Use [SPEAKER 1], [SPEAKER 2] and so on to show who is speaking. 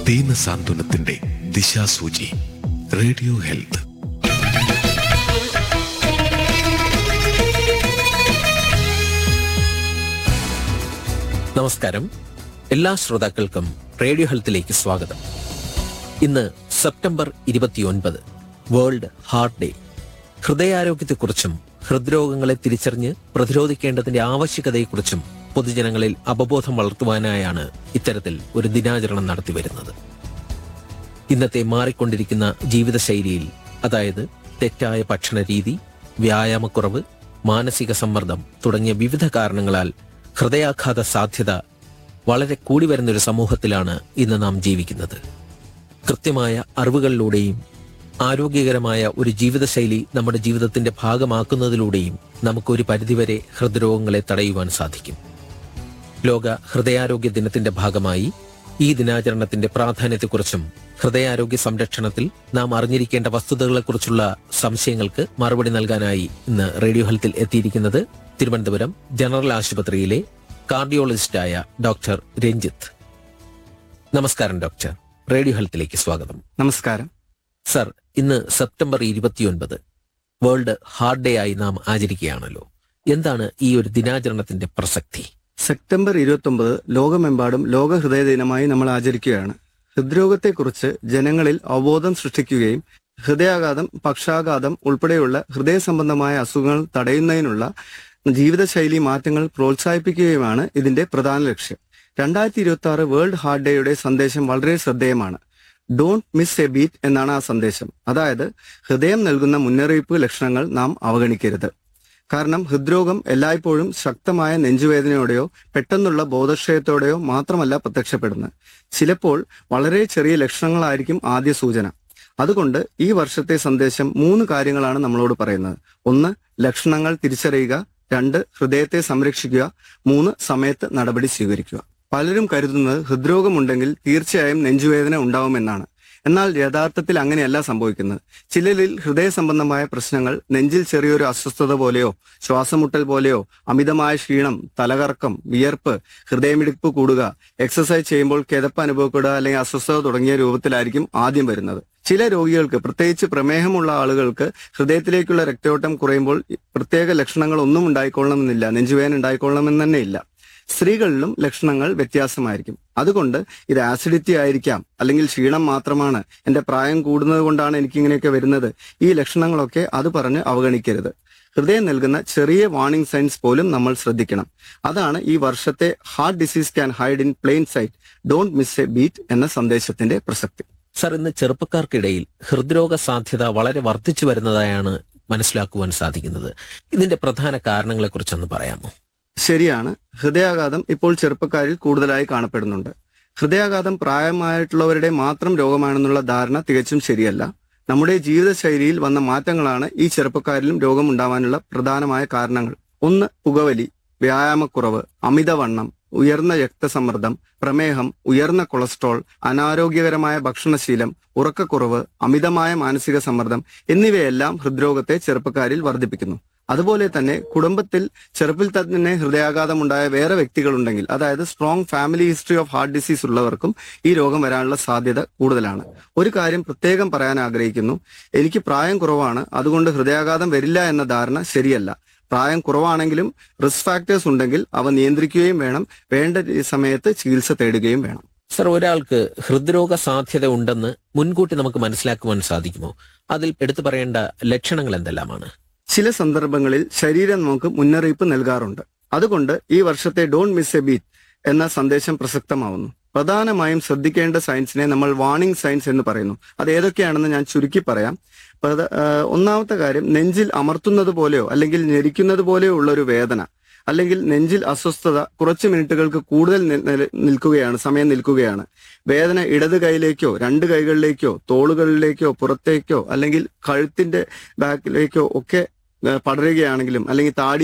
[SPEAKER 1] ദീനസാന്ത്വനത്തിന്റെ ദിശാസൂചി radio health
[SPEAKER 2] നമസ്കാരം എല്ലാ ശ്രോതാക്കൾക്കും റേഡിയോ ഹെൽത്തിലേക്ക് സ്വാഗതം ഇന്ന് സെപ്റ്റംബർ ഇരുപത്തിയൊൻപത് വേൾഡ് ഹാർട്ട് ഡേ ഹൃദയാരോഗ്യത്തെക്കുറിച്ചും ഹൃദ്രോഗങ്ങളെ തിരിച്ചറിഞ്ഞ് പ്രതിരോധിക്കേണ്ടതിന്റെ ആവശ്യകതയെക്കുറിച്ചും പൊതുജനങ്ങളിൽ അവബോധം വളർത്തുവാനായാണ് ഇത്തരത്തിൽ ഒരു ദിനാചരണം നടത്തിവരുന്നത് ഇന്നത്തെ മാറിക്കൊണ്ടിരിക്കുന്ന ജീവിതശൈലിയിൽ അതായത് തെറ്റായ ഭക്ഷണ രീതി വ്യായാമക്കുറവ് മാനസിക സമ്മർദ്ദം തുടങ്ങിയ വിവിധ കാരണങ്ങളാൽ ഹൃദയാഘാത സാധ്യത വളരെ കൂടി വരുന്നൊരു സമൂഹത്തിലാണ് ഇന്ന് നാം ജീവിക്കുന്നത് കൃത്യമായ അറിവുകളിലൂടെയും ആരോഗ്യകരമായ ഒരു ജീവിതശൈലി നമ്മുടെ ജീവിതത്തിന്റെ ഭാഗമാക്കുന്നതിലൂടെയും നമുക്കൊരു പരിധിവരെ ഹൃദ്രോഗങ്ങളെ തടയുവാൻ സാധിക്കും ലോക ഹൃദയാരോഗ്യ ദിനത്തിന്റെ ഭാഗമായി ഈ ദിനാചരണത്തിന്റെ പ്രാധാന്യത്തെക്കുറിച്ചും ഹൃദയാരോഗ്യ സംരക്ഷണത്തിൽ നാം അറിഞ്ഞിരിക്കേണ്ട വസ്തുതകളെക്കുറിച്ചുള്ള സംശയങ്ങൾക്ക് മറുപടി നൽകാനായി ഇന്ന് റേഡിയോ ഹെൽത്തിൽ എത്തിയിരിക്കുന്നത് തിരുവനന്തപുരം ജനറൽ ആശുപത്രിയിലെ കാർഡിയോളജിസ്റ്റായ ഡോക്ടർ രഞ്ജിത്ത് നമസ്കാരം ഡോക്ടർ റേഡിയോ ഹെൽത്തിലേക്ക് സ്വാഗതം
[SPEAKER 3] നമസ്കാരം
[SPEAKER 2] സർ ഇന്ന് സെപ്റ്റംബർ ഇരുപത്തിയൊൻപത് വേൾഡ് ഹാർട്ട് ഡേ ആയി നാം ആചരിക്കുകയാണല്ലോ എന്താണ് ഈ ഒരു ദിനാചരണത്തിന്റെ പ്രസക്തി
[SPEAKER 3] സെപ്റ്റംബർ ഇരുപത്തൊമ്പത് ലോകമെമ്പാടും ലോക ഹൃദയ ദിനമായി നമ്മൾ ആചരിക്കുകയാണ് ഹൃദ്രോഗത്തെക്കുറിച്ച് ജനങ്ങളിൽ അവബോധം സൃഷ്ടിക്കുകയും ഹൃദയാഘാതം പക്ഷാഘാതം ഉൾപ്പെടെയുള്ള ഹൃദയ സംബന്ധമായ അസുഖങ്ങൾ തടയുന്നതിനുള്ള ജീവിതശൈലി മാറ്റങ്ങൾ പ്രോത്സാഹിപ്പിക്കുകയുമാണ് ഇതിന്റെ പ്രധാന ലക്ഷ്യം രണ്ടായിരത്തി ഇരുപത്തി ആറ് വേൾഡ് ഹാർട്ട് ഡേയുടെ സന്ദേശം വളരെ ശ്രദ്ധേയമാണ് ഡോണ്ട് മിസ് എ ബീറ്റ് എന്നാണ് ആ സന്ദേശം അതായത് ഹൃദയം നൽകുന്ന മുന്നറിയിപ്പ് ലക്ഷണങ്ങൾ നാം അവഗണിക്കരുത് കാരണം ഹൃദ്രോഗം എല്ലായ്പ്പോഴും ശക്തമായ നെഞ്ചുവേദനയോടെയോ പെട്ടെന്നുള്ള ബോധക്ഷയത്തോടെയോ മാത്രമല്ല പ്രത്യക്ഷപ്പെടുന്നത് ചിലപ്പോൾ വളരെ ചെറിയ ലക്ഷണങ്ങളായിരിക്കും ആദ്യ സൂചന അതുകൊണ്ട് ഈ വർഷത്തെ സന്ദേശം മൂന്ന് കാര്യങ്ങളാണ് നമ്മളോട് പറയുന്നത് ഒന്ന് ലക്ഷണങ്ങൾ തിരിച്ചറിയുക രണ്ട് ഹൃദയത്തെ സംരക്ഷിക്കുക മൂന്ന് സമയത്ത് നടപടി സ്വീകരിക്കുക പലരും കരുതുന്നത് ഹൃദ്രോഗമുണ്ടെങ്കിൽ തീർച്ചയായും നെഞ്ചുവേദന ഉണ്ടാവുമെന്നാണ് എന്നാൽ യഥാർത്ഥത്തിൽ അങ്ങനെയല്ല സംഭവിക്കുന്നത് ചിലരിൽ ഹൃദയ സംബന്ധമായ പ്രശ്നങ്ങൾ നെഞ്ചിൽ ചെറിയൊരു അസ്വസ്ഥത പോലെയോ ശ്വാസമുട്ടൽ പോലെയോ അമിതമായ ക്ഷീണം തലകറക്കം വിയർപ്പ് ഹൃദയമിടിപ്പ് കൂടുക എക്സസൈസ് ചെയ്യുമ്പോൾ കിതപ്പ് അനുഭവപ്പെടുക അല്ലെങ്കിൽ അസ്വസ്ഥത തുടങ്ങിയ രൂപത്തിലായിരിക്കും ആദ്യം വരുന്നത് ചില രോഗികൾക്ക് പ്രത്യേകിച്ച് പ്രമേഹമുള്ള ആളുകൾക്ക് ഹൃദയത്തിലേക്കുള്ള രക്തയോട്ടം കുറയുമ്പോൾ പ്രത്യേക ലക്ഷണങ്ങൾ ഒന്നും ഉണ്ടായിക്കൊള്ളണമെന്നില്ല നെഞ്ചുവേദന ഉണ്ടായിക്കൊള്ളണമെന്ന് തന്നെ ഇല്ല സ്ത്രീകളിലും ലക്ഷണങ്ങൾ വ്യത്യാസമായിരിക്കും അതുകൊണ്ട് ഇത് ആസിഡിറ്റി ആയിരിക്കാം അല്ലെങ്കിൽ ക്ഷീണം മാത്രമാണ് എന്റെ പ്രായം കൂടുന്നത് കൊണ്ടാണ് എനിക്ക് ഇങ്ങനെയൊക്കെ വരുന്നത് ഈ ലക്ഷണങ്ങളൊക്കെ അത് പറഞ്ഞ് അവഗണിക്കരുത് ഹൃദയം നൽകുന്ന ചെറിയ വാർണിംഗ് സൈൻസ് പോലും നമ്മൾ ശ്രദ്ധിക്കണം അതാണ് ഈ വർഷത്തെ heart disease can hide in plain sight don't miss a beat എന്ന സന്ദേശത്തിന്റെ പ്രസക്തി
[SPEAKER 2] സർ ഇന്ന് ചെറുപ്പക്കാർക്കിടയിൽ ഹൃദ്രോഗ സാധ്യത വളരെ വർദ്ധിച്ചു വരുന്നതായാണ് മനസ്സിലാക്കുവാൻ സാധിക്കുന്നത് ഇതിന്റെ പ്രധാന കാരണങ്ങളെക്കുറിച്ചൊന്ന് പറയാമോ
[SPEAKER 3] ശരിയാണ് ഹൃദയാഘാതം ഇപ്പോൾ ചെറുപ്പക്കാരിൽ കൂടുതലായി കാണപ്പെടുന്നുണ്ട് ഹൃദയാഘാതം പ്രായമായിട്ടുള്ളവരുടെ മാത്രം രോഗമാണെന്നുള്ള ധാരണ തികച്ചും ശരിയല്ല നമ്മുടെ ജീവിതശൈലിയിൽ വന്ന മാറ്റങ്ങളാണ് ഈ ചെറുപ്പക്കാരിലും രോഗം ഉണ്ടാവാനുള്ള പ്രധാനമായ കാരണങ്ങൾ ഒന്ന് പുകവലി വ്യായാമക്കുറവ് അമിതവണ്ണം ഉയർന്ന രക്തസമ്മർദ്ദം പ്രമേഹം ഉയർന്ന കൊളസ്ട്രോൾ അനാരോഗ്യകരമായ ഭക്ഷണശീലം ഉറക്കക്കുറവ് അമിതമായ മാനസിക സമ്മർദ്ദം എന്നിവയെല്ലാം ഹൃദ്രോഗത്തെ ചെറുപ്പക്കാരിൽ വർദ്ധിപ്പിക്കുന്നു അതുപോലെ തന്നെ കുടുംബത്തിൽ ചെറുപ്പിൽ തന്നെ ഹൃദയാഘാതം ഉണ്ടായ വേറെ വ്യക്തികളുണ്ടെങ്കിൽ അതായത് strong family history of heart disease ഉള്ളവർക്കും ഈ രോഗം വരാനുള്ള സാധ്യത കൂടുതലാണ് ഒരു കാര്യം പ്രത്യേകം പറയാൻ ആഗ്രഹിക്കുന്നു എനിക്ക് പ്രായം കുറവാണ് അതുകൊണ്ട് ഹൃദയാഘാതം വരില്ല എന്ന ധാരണ ശരിയല്ല പ്രായം കുറവാണെങ്കിലും റിസ്ക് ഫാക്ടേഴ്സ് ഉണ്ടെങ്കിൽ അവ നിയന്ത്രിക്കുകയും വേണം വേണ്ട സമയത്ത് ചികിത്സ തേടുകയും വേണം
[SPEAKER 2] സർ ഒരാൾക്ക് ഹൃദ്രോഗ സാധ്യത ഉണ്ടെന്ന് മുൻകൂട്ടി നമുക്ക് മനസ്സിലാക്കുവാൻ സാധിക്കുമോ അതിൽ എടുത്തു പറയേണ്ട ലക്ഷണങ്ങൾ എന്തെല്ലാമാണ്
[SPEAKER 3] ചില സന്ദർഭങ്ങളിൽ ശരീരം നമുക്ക് മുന്നറിയിപ്പ് നൽകാറുണ്ട് അതുകൊണ്ട് ഈ വർഷത്തെ ഡോണ്ട് മിസ് എ ബീറ്റ് എന്ന സന്ദേശം പ്രസക്തമാവുന്നു പ്രധാനമായും ശ്രദ്ധിക്കേണ്ട സയൻസിനെ നമ്മൾ വാർണിംഗ് സയൻസ് എന്ന് പറയുന്നു അത് ഏതൊക്കെയാണെന്ന് ഞാൻ ചുരുക്കി പറയാം പ്രധ- ആ, ഒന്നാമത്തെ കാര്യം നെഞ്ചിൽ അമർത്തുന്നത് പോലെയോ അല്ലെങ്കിൽ ഞെരിക്കുന്നത് പോലെയോ ഉള്ള ഒരു വേദന അല്ലെങ്കിൽ നെഞ്ചിൽ അസ്വസ്ഥത കുറച്ച് മിനിറ്റുകൾക്ക് കൂടുതൽ നി- നില- നിൽക്കുകയാണ് സമയം നിൽക്കുകയാണ് വേദന ഇടത് കൈയിലേക്കോ രണ്ട് കൈകളിലേക്കോ തോളുകളിലേക്കോ പുറത്തേക്കോ അല്ലെങ്കിൽ കഴുത്തിന്റെ ബാക്കിലേക്കോ ഒക്കെ ആ, പടരുകയാണെങ്കിലും അല്ലെങ്കിൽ താടി